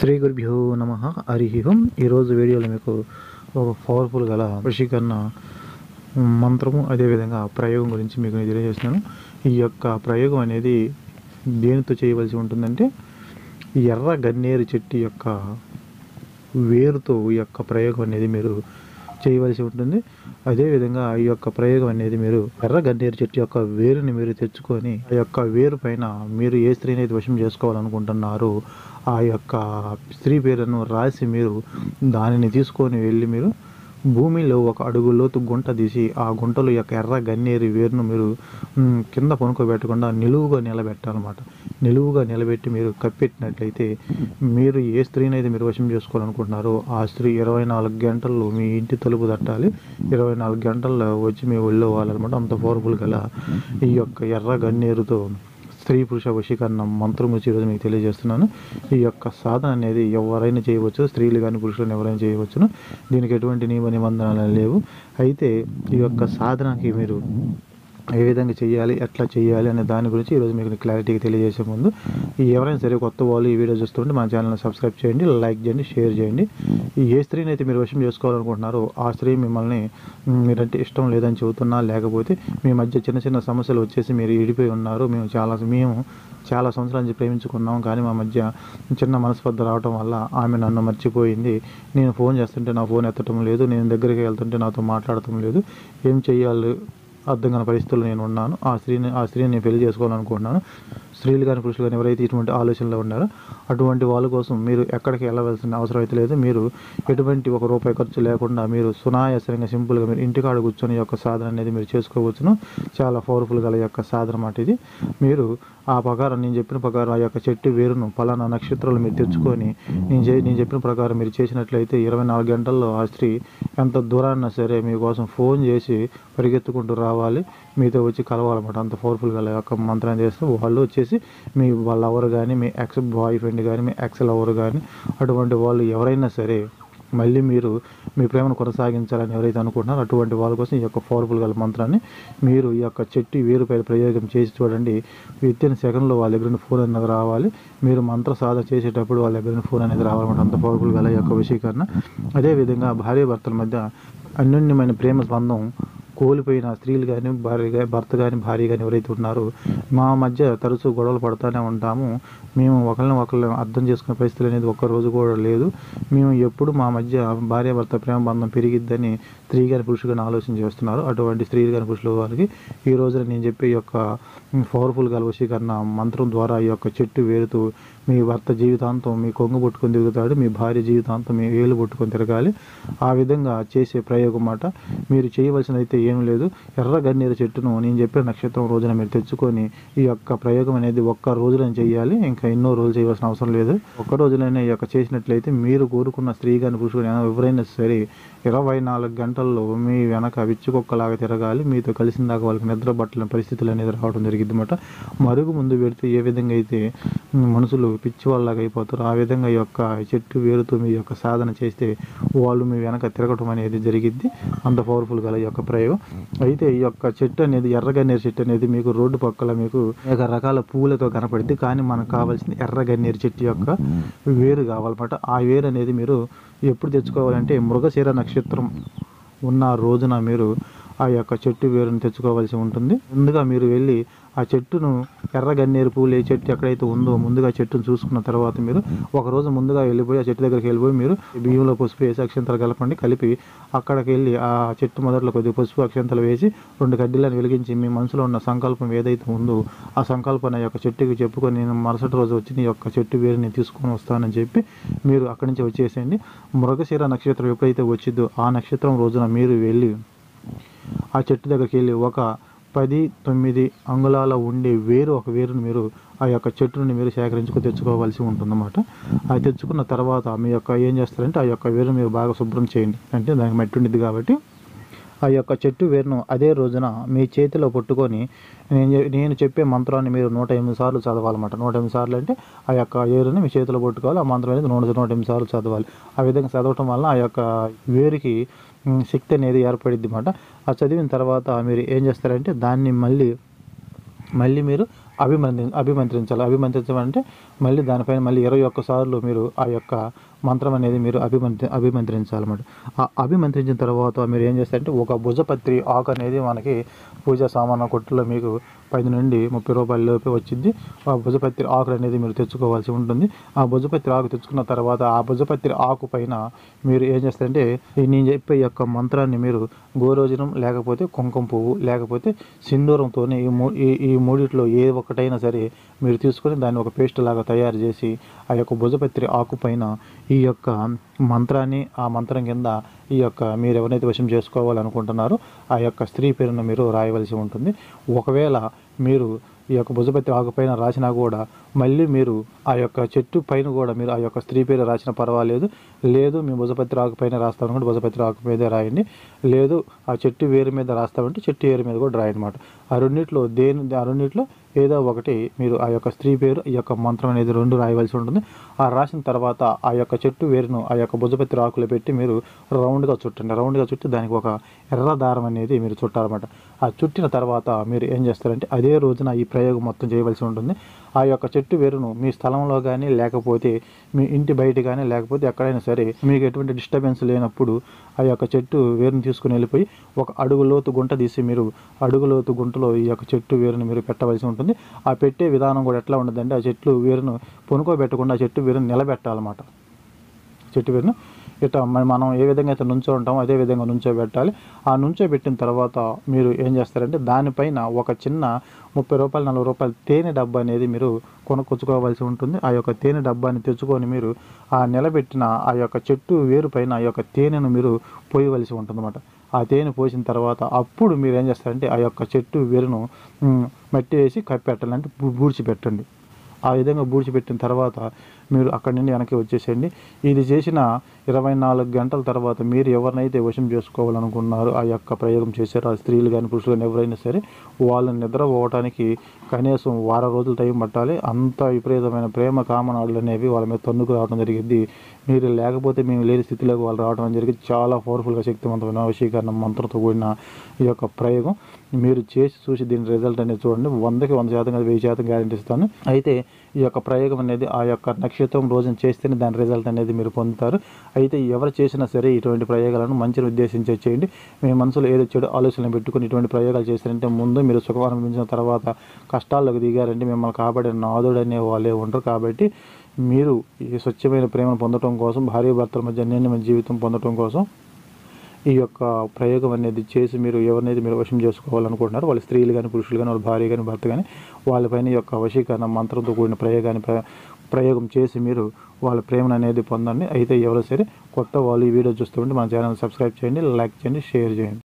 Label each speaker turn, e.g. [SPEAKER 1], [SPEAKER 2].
[SPEAKER 1] శ్రీ గురుభ్యో నమ హరి ఓం ఈరోజు వీడియోలో మీకు ఒక పవర్ఫుల్ గల వశీకరణ మంత్రము అదేవిధంగా ప్రయోగం గురించి మీకు నేను తెలియజేస్తున్నాను ఈ యొక్క ప్రయోగం అనేది దేనితో చేయవలసి ఉంటుందంటే ఈ ఎర్ర గన్నేరు చెట్టు యొక్క వేరుతో ఈ యొక్క ప్రయోగం అనేది మీరు చేయవలసి ఉంటుంది అదేవిధంగా ఈ యొక్క ప్రయోగం అనేది మీరు ఎర్ర గన్నేరు చెట్టు యొక్క వేరుని మీరు తెచ్చుకొని ఆ యొక్క వేరు పైన మీరు ఏ స్త్రీని అయితే వశం చేసుకోవాలనుకుంటున్నారో ఆ యొక్క స్త్రీ పేరును రాసి మీరు దానిని తీసుకొని వెళ్ళి మీరు భూమిలో ఒక అడుగు లోతు గుంట తీసి ఆ గుంటలో యొక్క ఎర్ర గన్నేరు వేరును మీరు మ్, కింద పనుకోబెట్టకుండా నిలువుగా నిలబెట్టాలన్నమాట నిలువుగా నిలబెట్టి మీరు కప్పెట్టినట్లయితే మీరు ఏ స్త్రీని అయితే మీరు వశం చేసుకోవాలనుకుంటున్నారో ఆ స్త్రీ ఇరవై నాలుగు గంటల్లో మీ ఇంటి తలుపు తట్టాలి ఇరవై నాలుగు గంటల్లో వచ్చి మీ ఒళ్ళో వాళ్ళనమాట అంత పవర్ఫుల్ గల ఈ యొక్క ఎర్ర గన్నేరుతో స్త్రీ పురుష వశీకరణ మంత్రం వచ్చి ఈరోజు మీకు తెలియజేస్తున్నాను ఈ యొక్క సాధన అనేది ఎవరైనా చేయవచ్చు స్త్రీలు కానీ పురుషులను ఎవరైనా చేయవచ్చును దీనికి ఎటువంటి నియమ నిబంధనలు లేవు అయితే ఈ యొక్క సాధనకి మీరు ఏ విధంగా చేయాలి ఎట్లా చేయాలి అనే దాని గురించి ఈరోజు మీకు క్లారిటీగా తెలియజేసే ముందు ఈ ఎవరైనా సరే కొత్త వాళ్ళు ఈ వీడియో చూస్తుంటే మన ఛానల్ని సబ్స్క్రైబ్ చేయండి లైక్ చేయండి షేర్ చేయండి ఈ ఏ స్త్రీని అయితే మీరు వశం చేసుకోవాలనుకుంటున్నారో ఆ స్త్రీ మిమ్మల్ని మ్, మీరంటే ఇష్టం లేదని చెబుతున్నా లేకపోతే మీ మధ్య చిన్న చిన్న సమస్యలు వచ్చేసి మీరు ఇడిపోయి ఉన్నారు మేము చాలా మేము చాలా సంవత్సరాల నుంచి ప్రేమించుకున్నాం కానీ మా మధ్య చిన్న మనస్పర్ధ రావటం వల్ల ఆమె నన్ను మర్చిపోయింది నేను ఫోన్ చేస్తుంటే నా ఫోన్ ఎత్తటం లేదు నేను దగ్గరికి వెళ్తుంటే నాతో మాట్లాడటం లేదు ఏం చెయ్యాలి అర్థం కాని పరిస్థితుల్లో నేను ఉన్నాను ఆ స్త్రీని ఆ స్త్రీని నేను పెళ్లి చేసుకోవాలనుకుంటున్నాను స్త్రీలు కానీ పురుషులు కానీ ఎవరైతే ఇటువంటి ఆలోచనలో ఉన్నారో అటువంటి వాళ్ళ కోసం మీరు ఎక్కడికి వెళ్ళవలసిన అవసరం అయితే లేదు మీరు ఎటువంటి ఒక రూపాయి ఖర్చు లేకుండా మీరు సునాయాసంగా సింపుల్గా మీరు ఇంటికాడ కూర్చొని ఈ యొక్క సాధన అనేది మీరు చేసుకోవచ్చును చాలా పవర్ఫుల్ గల ఈ యొక్క సాధన మాట ఇది మీరు ఆ ప్రకారం నేను చెప్పిన ప్రకారం ఆ యొక్క చెట్టు వేరును పలానా నక్షత్రాలు మీరు తెచ్చుకొని నేను చే నేను చెప్పిన ప్రకారం మీరు చేసినట్లయితే ఇరవై నాలుగు గంటల్లో ఆ స్త్రీ ఎంత దూరాన్న సరే మీకోసం ఫోన్ చేసి పరిగెత్తుకుంటూ రావాలి మీతో వచ్చి కలవాలన్నమాట అంత పవర్ఫుల్గా ఆ యొక్క మంత్రం చేస్తే వాళ్ళు వచ్చేసి మీ వాళ్ళ లవర్ కానీ మీ ఎక్స్ బాయ్ ఫ్రెండ్ కానీ మీ ఎక్స్ లవర్ కానీ అటువంటి వాళ్ళు ఎవరైనా సరే మళ్ళీ మీరు మీ ప్రేమను కొనసాగించాలని ఎవరైతే అనుకుంటున్నారో అటువంటి వాళ్ళ కోసం ఈ యొక్క పవర్ఫుల్ గల మంత్రాన్ని మీరు ఈ యొక్క చెట్టు వేరుపై ప్రయోగం చేసి చూడండి విత్ ఇన్ సెకండ్లో వాళ్ళ దగ్గర ఫోన్ అనేది రావాలి మీరు మంత్ర సాధన చేసేటప్పుడు వాళ్ళ దగ్గర ఫోన్ అనేది రావాలన్నమాట అంత పవర్ఫుల్ గల ఈ యొక్క వశీకరణ అదేవిధంగా భార్య భర్తల మధ్య అన్యోన్యమైన ప్రేమ స్పందం కోల్పోయిన స్త్రీలు కానీ భార్య గా- భర్త కానీ భార్య కానీ ఎవరైతే ఉన్నారో మా మధ్య తరచూ గొడవలు పడుతూనే ఉంటాము మేము ఒకరిని ఒకరిని అర్థం చేసుకునే పరిస్థితులు అనేది ఒక్క రోజు కూడా లేదు మేము ఎప్పుడు మా మధ్య భార్య భర్త ప్రేమ బంధం పెరిగిద్దని స్త్రీ కానీ పురుషులు కానీ ఆలోచన చేస్తున్నారు అటువంటి స్త్రీలు కానీ పురుషుల వారికి ఈ రోజున నేను చెప్పే ఈ యొక్క పవర్ఫుల్ గల వశీకరణ మంత్రం ద్వారా ఈ యొక్క చెట్టు వేరుతూ మీ భర్త జీవితాంతం మీ కొంగు పట్టుకొని తిరుగుతాడు మీ భార్య జీవితాంతం మీ వేలు పట్టుకొని తిరగాలి ఆ విధంగా చేసే ప్రయోగం మాట మీరు చేయవలసింది అయితే ఏం లేదు ఎర్ర గన్నేరు చెట్టును నేను చెప్పిన నక్షత్రం రోజున మీరు తెచ్చుకొని ఈ యొక్క ప్రయోగం అనేది ఒక్క రోజులో చేయాలి ఇంకా ఎన్నో రోజులు చేయవలసిన అవసరం లేదు ఒక్క రోజులోనే ఈ యొక్క చేసినట్లయితే మీరు కోరుకున్న స్త్రీ కానీ పురుషుడు కానీ ఎవరైనా సరే ఇరవై నాలుగు గంటల్లో మీ వెనక విచ్చుకొక్కలాగా తిరగాలి మీతో కలిసిన దాకా వాళ్ళకి నిద్ర పట్టలేని పరిస్థితులు అనేది రావడం జరిగింది అన్నమాట మరుగు ముందు పెడితే ఏ విధంగా అయితే ఉమ్, మనుషులు పిచ్చి వాళ్ళలాగా అయిపోతారు ఆ విధంగా ఈ యొక్క చెట్టు వేరుతో మీ యొక్క సాధన చేస్తే వాళ్ళు మీ వెనక తిరగటం అనేది జరిగిద్ది అంత పవర్ఫుల్ గల ఈ యొక్క ప్రయోగం అయితే ఈ యొక్క చెట్టు అనేది ఎర్రగన్నేరు చెట్టు అనేది మీకు రోడ్డు పక్కల మీకు అనేక రకాల పూలతో కనపడింది కానీ మనకు కావాల్సింది ఎర్రగన్నేరు చెట్టు యొక్క వేరు కావాలన్నమాట ఆ వేరు అనేది మీరు ఎప్పుడు తెచ్చుకోవాలంటే మృగశిర నక్షత్రం ఉన్న రోజున మీరు ఆ యొక్క చెట్టు వేరుని తెచ్చుకోవాల్సి ఉంటుంది ముందుగా మీరు వెళ్ళి ఆ చెట్టును ఎర్ర గన్నేరు పూలు ఏ చెట్టు ఎక్కడైతే ఉందో ముందుగా చెట్టును చూసుకున్న తర్వాత మీరు ఒక రోజు ముందుగా వెళ్ళిపోయి ఆ చెట్టు దగ్గరికి వెళ్ళిపోయి మీరు బియ్యంలో పసుపు వేసి అక్షంతలు కలపండి కలిపి అక్కడికి వెళ్ళి ఆ చెట్టు మొదట్లో కొద్దిగా పసుపు అక్షంతలు వేసి రెండు కడ్డీలను వెలిగించి మీ మనసులో ఉన్న సంకల్పం ఏదైతే ఉందో ఆ సంకల్పన యొక్క చెట్టుకి చెప్పుకొని నేను మరుసటి రోజు వచ్చి నీ యొక్క చెట్టు వేరుని తీసుకొని వస్తానని చెప్పి మీరు అక్కడి నుంచి వచ్చేసేయండి మృగశిర నక్షత్రం ఎప్పుడైతే వచ్చిందో ఆ నక్షత్రం రోజున మీరు వెళ్ళి ఆ చెట్టు దగ్గరికి వెళ్ళి ఒక పది తొమ్మిది అంగుళాల ఉండే వేరు ఒక వేరుని మీరు ఆ యొక్క చెట్టుని మీరు సేకరించుకొని తెచ్చుకోవాల్సి ఉంటుందన్నమాట అది తెచ్చుకున్న తర్వాత మీ యొక్క ఏం చేస్తారంటే ఆ యొక్క వేరుని మీరు బాగా శుభ్రం చేయండి అంటే దానికి మట్టి ఉండిద్ది కాబట్టి ఆ యొక్క చెట్టు వేరును అదే రోజున మీ చేతిలో పట్టుకొని నేను చె- నేను చెప్పే మంత్రాన్ని మీరు నూట ఎనిమిది సార్లు చదవాలన్నమాట నూట ఎనిమిది సార్లు అంటే ఆ యొక్క ఏరుని మీ చేతిలో పట్టుకోవాలి ఆ మంత్రం అనేది నూట నూట ఎనిమిది సార్లు చదవాలి ఆ విధంగా చదవటం వల్ల ఆ యొక్క వేరుకి ఉమ్, శక్తి అనేది ఏర్పడిద్ది అన్నమాట ఆ చదివిన తర్వాత మీరు ఏం చేస్తారంటే దాన్ని మళ్ళీ మళ్ళీ మీరు అభిమంత్రి అభిమంత్రించాలి అభిమంత్రించడం అంటే మళ్ళీ దానిపైన మళ్ళీ ఇరవై ఒక్క సార్లు మీరు ఆ యొక్క మంత్రం అనేది మీరు అభిమంత్రి అభిమంత్రించాలన్నమాట ఆ అభిమంత్రించిన తర్వాత మీరు ఏం చేస్తారంటే ఒక భుజపత్రి ఆకు అనేది మనకి పూజా సామాను కొట్టులో మీకు పది నుండి ముప్పై రూపాయల లోపే వచ్చింది ఆ భుజపత్రి ఆకు అనేది మీరు తెచ్చుకోవాల్సి ఉంటుంది ఆ భుజపత్రి ఆకు తెచ్చుకున్న తర్వాత ఆ భుజపత్రి ఆకు పైన మీరు ఏం చేస్తారంటే ఈ నేను చెప్పే ఈ యొక్క మంత్రాన్ని మీరు గోరోజనం లేకపోతే కుంకుమ పువ్వు లేకపోతే సింధూరంతోనే ఈ మూ ఈ ఈ మూడిట్లో ఏ ఒక్కటైనా సరే మీరు తీసుకొని దాన్ని ఒక పేస్ట్ లాగా తయారు చేసి ఆ యొక్క భుజపత్రి ఆకు పైన ఈ యొక్క మంత్రాన్ని ఆ మంత్రం కింద ఈ యొక్క మీరు ఎవరైతే వశం చేసుకోవాలనుకుంటున్నారో ఆ యొక్క స్త్రీ పేరును మీరు రాయవలసి ఉంటుంది ఒకవేళ మీరు ఈ యొక్క భుజపత్రి ఆకు పైన రాసినా కూడా మళ్ళీ మీరు ఆ యొక్క చెట్టు పైన కూడా మీరు ఆ యొక్క స్త్రీ పేరు రాసినా పర్వాలేదు లేదు మీ భుజపత్రి ఆకు పైన రాస్తామనుకుంటే భుజపత్రి ఆకు మీదే రాయండి లేదు ఆ చెట్టు వేరు మీద రాస్తామంటే చెట్టు వేరు మీద కూడా రాయనమాట ఆ రెండిట్లో దేని ఆ రెండిట్లో ఏదో ఒకటి మీరు ఆ యొక్క స్త్రీ పేరు ఈ యొక్క మంత్రం అనేది రెండు రాయవలసి ఉంటుంది ఆ రాసిన తర్వాత ఆ యొక్క చెట్టు వేరును ఆ యొక్క భుజపత్రి ఆకులో పెట్టి మీరు రౌండ్గా చుట్టండి రౌండ్గా చుట్టి దానికి ఒక ఎర్ర దారం అనేది మీరు చుట్టాలన్నమాట ఆ చుట్టిన తర్వాత మీరు ఏం చేస్తారంటే అదే రోజున ఈ ప్రయోగం మొత్తం చేయవలసి ఉంటుంది ఆ యొక్క చెట్టు వేరును మీ స్థలంలో కానీ లేకపోతే మీ ఇంటి బయట కానీ లేకపోతే ఎక్కడైనా సరే మీకు ఎటువంటి డిస్టర్బెన్స్ లేనప్పుడు ఆ యొక్క చెట్టు వేరును తీసుకుని వెళ్ళిపోయి ఒక అడుగు లోతు గుంట తీసి మీరు అడుగు లోతు గుంటలో ఈ యొక్క చెట్టు వేరును మీరు పెట్టవలసి ఉంటుంది ఆ పెట్టే విధానం కూడా ఎట్లా ఉంటుందంటే ఆ చెట్లు వేరును పొనుకోబెట్టకుండా ఆ చెట్టు వేరును నిలబెట్టాలన్నమాట చెట్టు వేరును ఇట్లా మరి మనం ఏ విధంగా అయితే నుంచో ఉంటామో అదే విధంగా నుంచోబెట్టాలి ఆ నుంచోబెట్టిన తర్వాత మీరు ఏం చేస్తారంటే దానిపైన ఒక చిన్న ముప్పై రూపాయలు నలభై రూపాయలు తేనె డబ్బా అనేది మీరు కొనుక్కొచ్చుకోవాల్సి ఉంటుంది ఆ యొక్క తేనె డబ్బాని తెచ్చుకొని మీరు ఆ నిలబెట్టిన ఆ యొక్క చెట్టు వేరు పైన ఆ యొక్క తేనెను మీరు పోయవలసి ఉంటుందన్నమాట ఆ తేనె పోసిన తర్వాత అప్పుడు మీరు ఏం చేస్తారంటే ఆ యొక్క చెట్టు వేరును మ్, మట్టి వేసి కప్పెట్టాలి అంటే బూ- బూడ్చిపెట్టండి ఆ విధంగా బూడ్చిపెట్టిన తర్వాత మీరు అక్కడి నుండి వెనక్కి వచ్చేసేయండి ఇది చేసిన ఇరవై నాలుగు గంటల తర్వాత మీరు ఎవరినైతే వశం చేసుకోవాలనుకున్నారో ఆ యొక్క ప్రయోగం చేశారో ఆ స్త్రీలు కానీ పురుషులు కానీ ఎవరైనా సరే వాళ్ళని నిద్రపోవటానికి కనీసం వారం రోజులు టైం పట్టాలి అంత విపరీతమైన ప్రేమ కామనాడులు అనేవి వాళ్ళ మీద తన్నుకు రావడం జరిగింది మీరు లేకపోతే మేము లేని స్థితిలోకి వాళ్ళు రావడం జరిగింది చాలా పవర్ఫుల్గా శక్తివంతమైన వశీకరణ మంత్రంతో కూడిన ఈ యొక్క ప్రయోగం మీరు చేసి చూసి దీని రిజల్ట్ అనేది చూడండి వందకి వంద శాతం కాదు వెయ్యి శాతం గ్యారెంటీ ఇస్తాను అయితే ఈ యొక్క ప్రయోగం అనేది ఆ యొక్క నక్షత్రం రోజున చేస్తేనే దాని రిజల్ట్ అనేది మీరు పొందుతారు అయితే ఎవరు చేసినా సరే ఇటువంటి ప్రయోగాలను మంచిని ఉద్దేశించే చేయండి మీ మనసులో ఏదో చెడు ఆలోచనలు పెట్టుకుని ఇటువంటి ప్రయోగాలు చేస్తారంటే ముందు మీరు సుఖం అనుభవించిన తర్వాత కష్టాల్లోకి దిగారంటే మిమ్మల్ని కాపాడే నాదుడు అనే వాళ్ళే ఉండరు కాబట్టి మీరు ఈ స్వచ్ఛమైన ప్రేమను పొందడం కోసం భార్య భర్తల మధ్య అన్యోన్యమైన జీవితం పొందడం కోసం ఈ యొక్క ప్రయోగం అనేది చేసి మీరు ఎవరినైతే మీరు వశం చేసుకోవాలనుకుంటున్నారో వాళ్ళ స్త్రీలు కానీ పురుషులు కానీ వాళ్ళ భార్య కానీ భర్త కానీ వాళ్ళపైన ఈ యొక్క వశీకరణ మంత్రంతో కూడిన ప్రయోగాన్ని ప్ర- ప్రయోగం చేసి మీరు వాళ్ళ ప్రేమను అనేది పొందండి అయితే ఎవరో సరే కొత్త వాళ్ళు ఈ వీడియో చూస్తుంటే మన ఛానల్ సబ్స్క్రైబ్ చేయండి లైక్ చేయండి షేర్ చేయండి